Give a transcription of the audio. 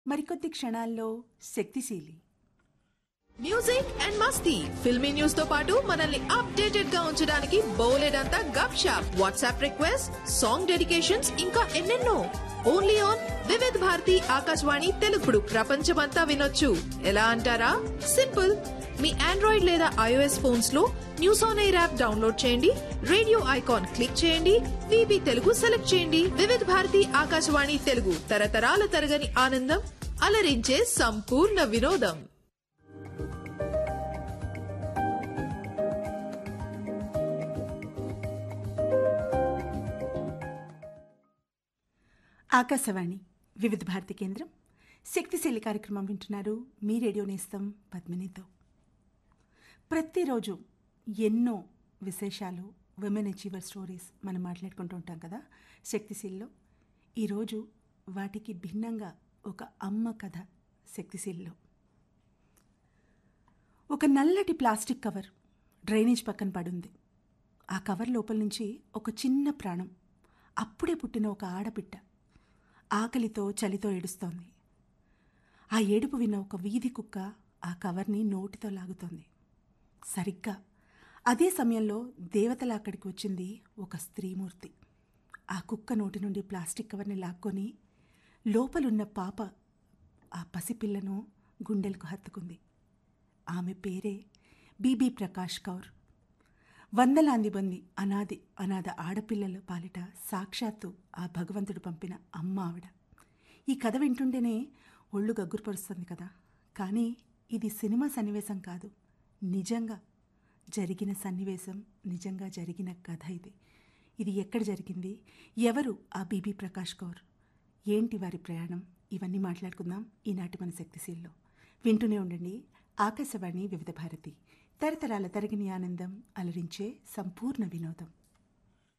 మరికొద్ది క్షణాల్లో శక్తిశీలి మ్యూజిక్ అండ్ మస్తీ ఫిల్మీ న్యూస్ తో పాటు మనల్ని అప్డేటెడ్ గా ఉంచడానికి బోలెడంతా gup shup WhatsApp request song dedications ఇంకా ఎన్నెన్నో ఓన్లీ ఆన్ వివిధ్ భారతి ఆకాశవాణి తెలుగుడు ప్రపంచమంతా వినొచ్చు ఎలా అంటారా సింపుల్ మీ ఆండ్రాయిడ్ లేదా ఐఓఎస్ ఫోన్స్ లో news on air app download చేయండి రేడియో ఐకాన్ క్లిక్ చేయండి విబి తెలుగు సెలెక్ట్ చేయండి వివిధ భారతి ఆకాశవాణి తెలుగు తరతరాల తరగని ఆనందం అలరించే సంపూర్ణ వినోదం ఆకాశవాణి వివిధ భారతి కేంద్రం శక్తిశీలి కార్యక్రమం వింటున్నారు మీ రేడియో నేస్తం పద్మినితో ప్రతిరోజు ఎన్నో విశేషాలు విమెన్ అచీవర్ స్టోరీస్ మనం మాట్లాడుకుంటూ ఉంటాం కదా శక్తిశీల్లో ఈరోజు వాటికి భిన్నంగా ఒక అమ్మ కథ శక్తిశీల్లో ఒక నల్లటి ప్లాస్టిక్ కవర్ డ్రైనేజ్ పక్కన పడుంది ఆ కవర్ లోపల నుంచి ఒక చిన్న ప్రాణం అప్పుడే పుట్టిన ఒక ఆడపిట్ట ఆకలితో చలితో ఏడుస్తోంది ఆ ఏడుపు విన్న ఒక వీధి కుక్క ఆ కవర్ని నోటితో లాగుతోంది సరిగ్గా అదే సమయంలో దేవతల అక్కడికి వచ్చింది ఒక స్త్రీమూర్తి ఆ కుక్క నోటి నుండి ప్లాస్టిక్ కవర్ని లాక్కొని లోపలున్న పాప ఆ పసిపిల్లను గుండెలకు హత్తుకుంది ఆమె పేరే బీబీ ప్రకాష్ కౌర్ వందలాంది మంది అనాది అనాథ ఆడపిల్లల పాలిట సాక్షాత్తు ఆ భగవంతుడు పంపిన అమ్మ ఆవిడ ఈ కథ వింటుంటేనే ఒళ్ళు గగ్గురుపరుస్తుంది కదా కానీ ఇది సినిమా సన్నివేశం కాదు నిజంగా జరిగిన సన్నివేశం నిజంగా జరిగిన కథ ఇది ఇది ఎక్కడ జరిగింది ఎవరు ఆ బీబీ ప్రకాష్ కౌర్ ఏంటి వారి ప్రయాణం ఇవన్నీ మాట్లాడుకుందాం ఈనాటి మన శక్తిశీల్లో వింటూనే ఉండండి ఆకాశవాణి వివిధ భారతి తరతరాల తరగని ఆనందం అలరించే సంపూర్ణ వినోదం